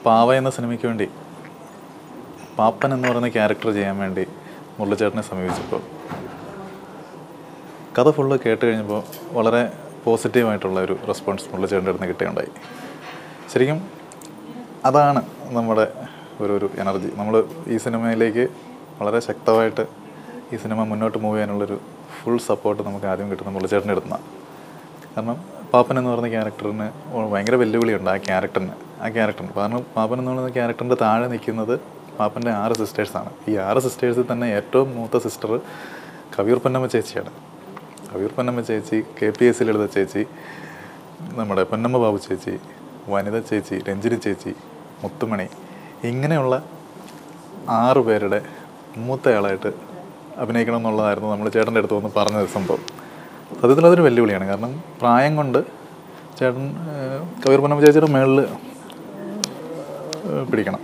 പാവ എന്ന സിനിമയ്ക്ക് വേണ്ടി പാപ്പൻ എന്ന് പറയുന്ന ക്യാരക്ടർ ചെയ്യാൻ വേണ്ടി മുരളിച്ചേട്ടനെ സമീപിച്ചപ്പോൾ കഥ ഫുള്ള് കേട്ട് കഴിഞ്ഞപ്പോൾ വളരെ പോസിറ്റീവായിട്ടുള്ള ഒരു റെസ്പോൺസ് മുരളിച്ചേട്ടൻ്റെ അടുത്ത് കിട്ടുകയുണ്ടായി ശരിക്കും അതാണ് നമ്മുടെ ഒരു ഒരു എനർജി നമ്മൾ ഈ സിനിമയിലേക്ക് വളരെ ശക്തമായിട്ട് ഈ സിനിമ മുന്നോട്ട് മൂവ് ചെയ്യാനുള്ളൊരു ഫുൾ സപ്പോർട്ട് നമുക്ക് ആദ്യം കിട്ടുന്ന മുരളിച്ചേട്ടൻ്റെ അടുത്തുനിന്നാണ് കാരണം പാപ്പൻ എന്ന് പറയുന്ന ക്യാരക്ടറിന് ഭയങ്കര വെല്ലുവിളിയുണ്ട് ആ ക്യാരക്ടറിന് ആ ക്യാരക്ടറിന് കാരണം പാപ്പൻ എന്ന് പറയുന്ന ക്യാരക്ടറിൻ്റെ താഴെ നിൽക്കുന്നത് പാപ്പൻ്റെ ആറ് സിസ്റ്റേഴ്സാണ് ഈ ആറ് സിസ്റ്റേഴ്സിൽ തന്നെ ഏറ്റവും മൂത്ത സിസ്റ്റർ കവിയൂർ പൊന്നമ്മ ചേച്ചിയാണ് കവിയൂർ പൊന്നമ്മ ചേച്ചി കെ പി എസ് ലളിത ചേച്ചി നമ്മുടെ പൊന്നമ്മ ബാബു ചേച്ചി വനിത ചേച്ചി രഞ്ജിനി ചേച്ചി മുത്തുമണി ഇങ്ങനെയുള്ള ആറ് പേരുടെ മൂത്തയാളായിട്ട് അഭിനയിക്കണം എന്നുള്ളതായിരുന്നു നമ്മൾ ചേട്ടൻ്റെ അടുത്ത് വന്ന് പറഞ്ഞ സംഭവം സത്യത്തിൽ അതൊരു വെല്ലുവിളിയാണ് കാരണം പ്രായം കൊണ്ട് ചേട്ടൻ ഏഹ്, കവിയൂർ പൊന്നമ്മ ചേച്ചിയുടെ മേളിൽ പിടിക്കണം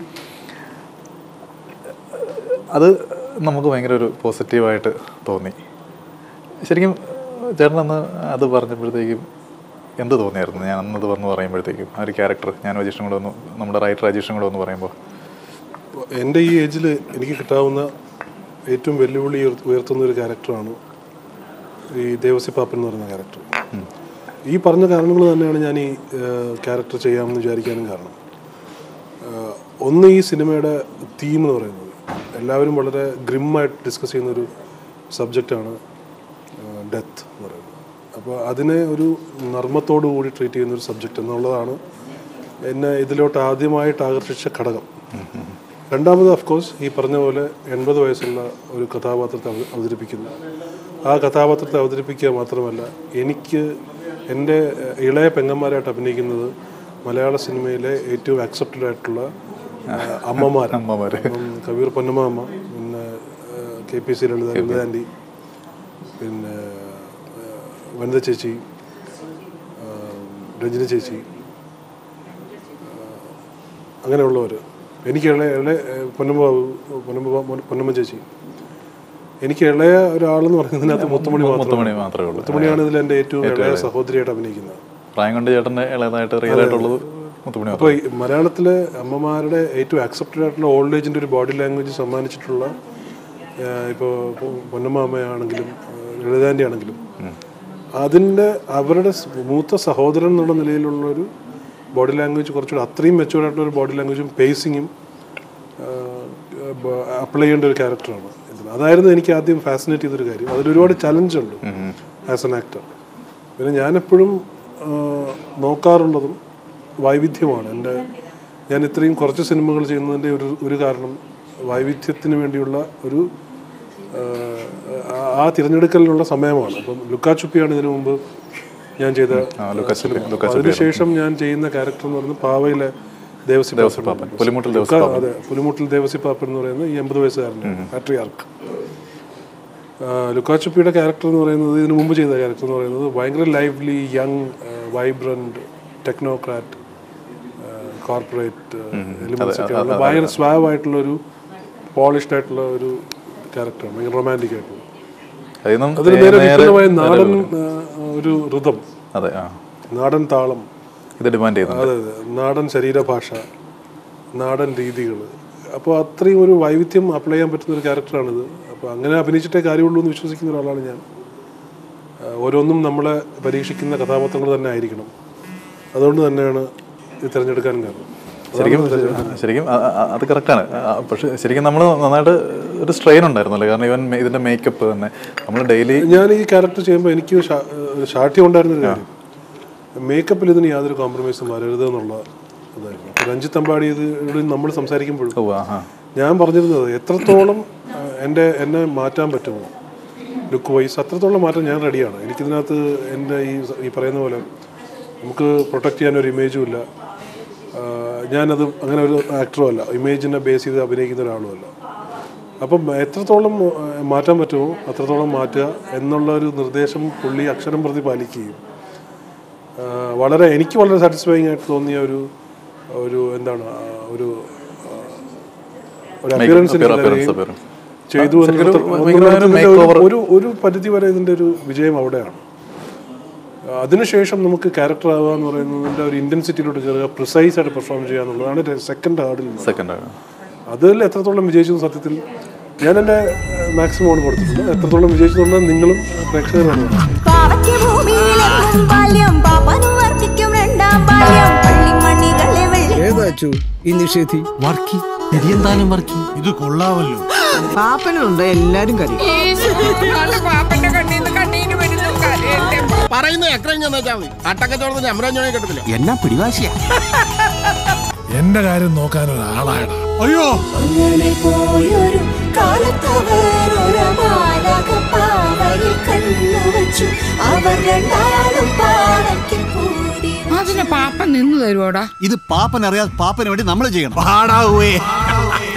അത് നമുക്ക് ഭയങ്കര ഒരു പോസിറ്റീവായിട്ട് തോന്നി ശരിക്കും ചേട്ടൻ അന്ന് അത് പറഞ്ഞപ്പോഴത്തേക്കും എന്ത് തോന്നിയായിരുന്നു ഞാൻ അന്നത് വന്ന് പറയുമ്പോഴത്തേക്കും ആ ഒരു ക്യാരക്ടർ ഞാൻ രജീഷും കൂടെ ഒന്ന് നമ്മുടെ റൈറ്റർ രജീഷും കൂടെ ഒന്ന് പറയുമ്പോൾ എൻ്റെ ഈ ഏജിൽ എനിക്ക് കിട്ടാവുന്ന ഏറ്റവും വെല്ലുവിളി ഉയർ- ഉയർത്തുന്ന ഒരു ക്യാരക്ടറാണ് ഈ ദേവസി പാപ്പൻ എന്ന് പറയുന്ന ക്യാരക്ടർ ഈ പറഞ്ഞ കാരണങ്ങൾ തന്നെയാണ് ഞാൻ ഈ ക്യാരക്ടർ ചെയ്യാമെന്ന് വിചാരിക്കാനും കാരണം ഏഹ്, ഒന്ന് ഈ സിനിമയുടെ തീം എന്ന് പറയുന്നത് എല്ലാവരും വളരെ ഗ്രിമ്മായിട്ട് ഡിസ്കസ് ചെയ്യുന്ന ഒരു സബ്ജക്റ്റാണ് ഡെത്ത് എന്ന് പറയുന്നത് അപ്പോൾ അതിനെ ഒരു നർമ്മത്തോടു കൂടി ട്രീറ്റ് ചെയ്യുന്ന ഒരു സബ്ജക്റ്റ് എന്നുള്ളതാണ് എന്നെ ഇതിലോട്ട് ആദ്യമായിട്ട് ആകർഷിച്ച ഘടകം രണ്ടാമത് ഓഫ്കോഴ്സ് ഈ പറഞ്ഞ പോലെ എൺപത് വയസ്സുള്ള ഒരു കഥാപാത്രത്തെ അവ- അവതരിപ്പിക്കുന്നു ആ കഥാപാത്രത്തെ അവതരിപ്പിക്കുക മാത്രമല്ല എനിക്ക് എൻ്റെ ഏഹ്, ഇളയ പെങ്ങന്മാരായിട്ട് അഭിനയിക്കുന്നത് മലയാള സിനിമയിലെ ഏറ്റവും അക്സെപ്റ്റഡ് ആയിട്ടുള്ള ഏഹ്, അമ്മമാരാണ് അമ്മമാർ അപ്പം കബീർ പൊന്നമ്മ അമ്മ പിന്നെ K P C Lalitha Lalitha aunty പിന്നെ ഏഹ്, വനിത ചേച്ചി ഏഹ്, രഞ്ജിനി ചേച്ചി ഏഹ്, അങ്ങനെയുള്ളവർ എനിക്ക് ഇളയ ഇളയ ഏഹ്, പൊന്നമ്മ ബാബു, പൊന്നമ്മ ബാ- പൊന്നമ്മ ചേച്ചി എനിക്ക് ഇളയ ഒരാളെന്ന് പറയുന്നതിനകത്ത് മുത്തുമണി മാത്രം മുത്തുമണി മാത്രമേ ഉള്ളൂ മുത്തുമണിയാണ് ഇതിൽ എൻ്റെ ഏറ്റവും ഇളയ സഹോദരിയായിട്ട് അഭിനയിക്കുന്നത് പ്രായം കൊണ്ട് ചേട്ടൻ്റെ ഇളയതായിട്ട് റിയൽ ആയിട്ടുള്ളത് മുത്തുമണി മാത്രം അപ്പോൾ ഈ മലയാളത്തിലെ അമ്മമാരുടെ ഏറ്റവും അക്സെപ്റ്റഡ് ആയിട്ടുള്ള ഓൾഡ് ഏജിൻ്റെ ഒരു ബോഡി ലാംഗ്വേജ് സമ്മാനിച്ചിട്ടുള്ള ഇപ്പോൾ പൊന്നമ്മ അമ്മയാണെങ്കിലും ലളിതാൻ്റെ ആണെങ്കിലും അതിൻ്റെ അവരുടെ സ് മൂത്ത സഹോദരൻ എന്നുള്ള നിലയിലുള്ള ഒരു ബോഡി ലാംഗ്വേജ് കുറച്ചുകൂടെ അത്രയും മെച്ചുവേർഡ് ആയിട്ടുള്ള ഒരു ബോഡി ലാംഗ്വേജും പേസിങ്ങും അപ്ലൈ ചെയ്യേണ്ട ഒരു ക്യാരക്ടറാണ് ഇതിൽ അതായിരുന്നു എനിക്ക് ആദ്യം ഫാസിനേറ്റ് ചെയ്തൊരു കാര്യം അതിൽ ഒരുപാട് ചലഞ്ച് ഉണ്ട് ആസ് എൻ ആക്ടർ പിന്നെ ഞാനെപ്പോഴും ആ, നോക്കാറുള്ളതും വൈവിധ്യമാണ് എൻ്റെ ഞാൻ ഇത്രയും കുറച്ച് സിനിമകൾ ചെയ്യുന്നതിൻ്റെ ഒരു ഒരു കാരണം വൈവിധ്യത്തിന് വേണ്ടിയുള്ള ഒരു ആ, ആ- ആ തിരഞ്ഞെടുക്കലിനുള്ള സമയമാണ് അപ്പം ലുക്കാച്ചുപ്പിയാണ് ഇതിനു മുമ്പ് ഞാൻ ചെയ്ത ലുക്കാച്ചുപ്പി, സിനിമ. അപ്പോൾ അതിനുശേഷം ഞാൻ ചെയ്യുന്ന ക്യാരക്ടർ എന്ന് പറയുന്നത് പാവയിലെ ദേവസി പാപ്പൻ പുലിമുട്ടിൽ ദിവസം ലുക്ക- അതെ പുലിമുട്ടിൽ ദേവസി പാപ്പൻ എന്ന് പറയുന്നത് ഈ എൺപത് വയസ്സുകാരൻ്റെ പാട്രി ആർക്ക് ലുക്കാച്ചുപ്പിയുടെ ക്യാരക്ടർ എന്ന് പറയുന്നത് ഇതിനു മുമ്പ് ചെയ്ത ക്യാരക്ടർ എന്ന് പറയുന്നത് ഭയങ്കര lively young vibrant technocrat corporate elements ഒക്കെ ഉള്ള ഭയങ്കര സ്വാബ് ആയിട്ടുള്ള ഒരു പോളിഷ്ഡ് ആയിട്ടുള്ള ഒരു ക്യാരക്ടറാണ് ഭയങ്കര റൊമാൻറ്റിക് ആയിട്ടുള്ള അതിൽ നിന്നും അതിന് നേരെ നേരെ വിപുലമായ നാടൻ ആ, ഒരു ഋതം അതെ ആ നാടൻ താളം ഇത് ഡിമാൻഡ് ചെയ്യുന്നുണ്ട് അതെ അതെ നാടൻ ശരീരഭാഷ നാടൻ രീതികൾ അപ്പോൾ അത്രയും ഒരു വൈവിധ്യം അപ്ലൈ ചെയ്യാൻ പറ്റുന്ന ഒരു ക്യാരക്ടറാണിത് അപ്പോൾ അങ്ങനെ അഭിനയിച്ചിട്ടേ കാര്യമുള്ളൂ എന്ന് വിശ്വസിക്കുന്ന ഒരാളാണ് ഞാൻ ആ, ഓരോന്നും നമ്മളെ പരീക്ഷിക്കുന്ന കഥാപാത്രങ്ങൾ തന്നെ ആയിരിക്കണം അതുകൊണ്ട് തന്നെയാണ് ഇത് തിരഞ്ഞെടുക്കാനും കാരണം ശരിക്കും ശരിക്കും അ- അ- അത് കറക്റ്റാണ് പക്ഷെ ശരിക്കും നമ്മൾ നന്നായിട്ട് ഒരു സ്ട്രെയിൻ ഉണ്ടായിരുന്നല്ലോ കാരണം ഇവൻ മെ- ഇതിന്റെ മേക്കപ്പ് തന്നെ നമ്മൾ ഡെയിലി ഞാൻ ഈ ക്യാരക്ടർ ചെയ്യുമ്പോൾ എനിക്ക് ശാ- ഒരു ശാഠ്യം ഉണ്ടായിരുന്ന ഒരു കാര്യം മേക്കപ്പിൽ ഇതിന് യാതൊരു കോംപ്രമൈസും വരരുത് എന്നുള്ള ഇതായിരുന്നു അപ്പോൾ രഞ്ജിത്ത് അമ്പാടി ഇത് ഇവിടെ നമ്മൾ സംസാരിക്കുമ്പോഴും ഓ ആ ഞാൻ പറഞ്ഞിരുന്നത് എത്രത്തോളം ആ, എൻ്റെ എന്നെ മാറ്റാൻ പറ്റുമോ ലുക്ക് വൈസ് അത്രത്തോളം മാറ്റാൻ ഞാൻ റെഡിയാണ് എനിക്കിതിനകത്ത് എൻ്റെ ഈ ഈ പറയുന്ന പോലെ നമുക്ക് പ്രൊട്ടക്റ്റ് ചെയ്യാൻ ഒരു ഇമേജും ഇല്ല ആ, ഞാനത് അങ്ങനെ ഒരു ആക്ടറും അല്ല ഇമേജിനെ ബേസ് ചെയ്ത് അഭിനയിക്കുന്ന ഒരാളും അല്ല അപ്പം എത്രത്തോളം ആ, മാറ്റാൻ പറ്റുമോ അത്രത്തോളം മാറ്റുക എന്നുള്ള ഒരു നിർദ്ദേശം പുള്ളി അക്ഷരം പ്രതി പാലിക്കുകയും ആ, വളരെ എനിക്ക് വളരെ സാറ്റിസ്ഫൈങ് ആയിട്ട് തോന്നിയ ഒരു ഒരു എന്താണ് ആ, ഒരു ആ, ഒരു അപ്പിയറൻസിന് appearance, appearance. ചെയ്തു ശരിക്കും ഒരു എന്നുള്ളത് ഭയങ്കരമായ ഒരു ഇതിന്റെ makeover. ഒരു- ഒരു ഒരു പരിധി വരെ ഇതിന്റെ ഒരു വിജയം അവിടെയാണ് ആ, അതിനുശേഷം നമുക്ക് ക്യാരക്ടർ ആവുക എന്ന് പറയുന്നതിൻ്റെ ഒരു ഇൻറ്റൻസിറ്റിയിലോട്ട് കയറുക പ്രിസൈസ് ആയിട്ട് പെർഫോം ചെയ്യുക എന്നുള്ളതാണ് സെക്കൻഡ് ഹാർഡിൽ സെക്കൻഡ് ആണ് അതിൽ എത്രത്തോളം വിജയിച്ചു എന്ന് സത്യത്തിൽ ഞാൻ എൻ്റെ മാക്സിമം ആണ് കൊടുത്തിട്ടുണ്ട് എത്രത്തോളം വിജയിച്ചു എന്നുള്ളത് നിങ്ങളും പ്രേക്ഷകരാണ് പാവയ്ക്ക് ഭൂമിയിലെങ്ങും ബാല്യം പാപ്പനും വർദ്ധിക്കും രണ്ടാം ബാല്യം പള്ളിമണികളെ വെള്ളി ഏതാച്ചു ഈ നിഷേധി വർക്കി ഇതെന്തായാലും വർക്കി ഇത് കൊള്ളാമല്ലോ പാപ്പനുണ്ട് എല്ലാരും കരയും പറയുന്ന എക്രം ചെന്ന് വെച്ചാൽ മതി അട്ടക്കച്ചവടത്തിന് അമരാഞ്ചോണി കിട്ടത്തില്ല എന്നാ പിടിവാശിയാ എന്റെ കാര്യം നോക്കാൻ ഒരാളായടാ അയ്യോ അങ്ങനെ പോയൊരു കാലത്തവരൊരു മാലകപ്പാവയിൽ കണ്ണുവച്ചു അവർ രണ്ടാളും പാടയ്ക്ക് കൂടി അതിന് പാപ്പൻ നിന്ന് തരുവോടാ ഇത് പാപ്പൻ അറിയാതെ പാപ്പന് വേണ്ടി നമ്മൾ ചെയ്യണം പാടാവേ